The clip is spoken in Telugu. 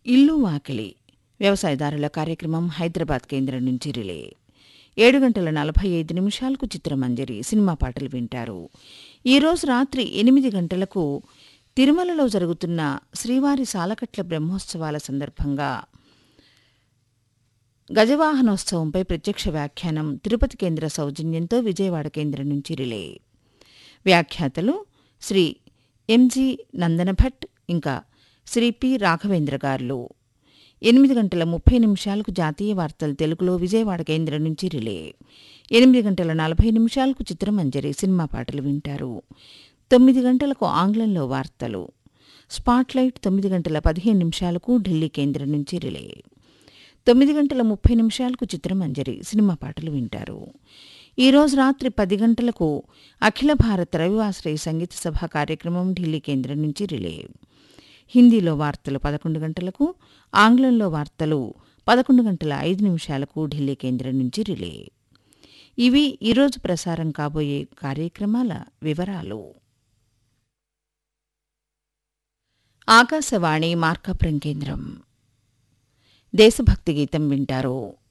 ఇల్లు వాకిలి వ్యవసాయదారుల కార్యక్రమం హైదరాబాద్ కేంద్రం నుంచి రిలే ఏడు గంటల నలభై ఐదు నిమిషాలకు చిత్రమంజరి సినిమా పాటలు వింటారు ఈరోజు రాత్రి ఎనిమిది గంటలకు తిరుమలలో జరుగుతున్న శ్రీవారి సాలకట్ల బ్రహ్మోత్సవాల సందర్భంగా గజవాహనోత్సవంపై ప్రత్యక్ష వ్యాఖ్యానం తిరుపతి కేంద్ర సౌజన్యంతో విజయవాడ కేంద్రం నుంచి రిలే వ్యాఖ్యాతలు శ్రీ ఎంజి నందనభట్ ఇంకా శ్రీ పి రాఘవేంద్ర గారులు ఎనిమిది గంటల ముప్పై నిమిషాలకు జాతీయ వార్తలు తెలుగులో విజయవాడ కేంద్రం నుంచి రిలే ఎనిమిది గంటల నలభై నిమిషాలకు చిత్రమంజరి సినిమా పాటలు వింటారు తొమ్మిది గంటలకు ఆంగ్లంలో వార్తలు స్పాట్లైట్ తొమ్మిది గంటల పదిహేను నిమిషాలకు ఢిల్లీ కేంద్రం నుంచి రిలే తొమ్మిది గంటల ముప్పై నిమిషాలకు చిత్రమంజరి సినిమా పాటలు వింటారు ఈరోజు రాత్రి పది గంటలకు అఖిల భారత రవివాశ్రయ సంగీత సభ కార్యక్రమం ఢిల్లీ కేంద్రం నుంచి రిలే హిందీలో వార్తలు పదకొండు గంటలకు ఆంగ్లంలో వార్తలు పదకొండు గంటల ఐదు నిమిషాలకు ఢిల్లీ కేంద్రం నుంచి రిలే ఇవి ఈరోజు ప్రసారం కాబోయే కార్యక్రమాల వివరాలు ఆకాశవాణి మార్కాపురం కేంద్రం దేశభక్తి గీతం వింటారు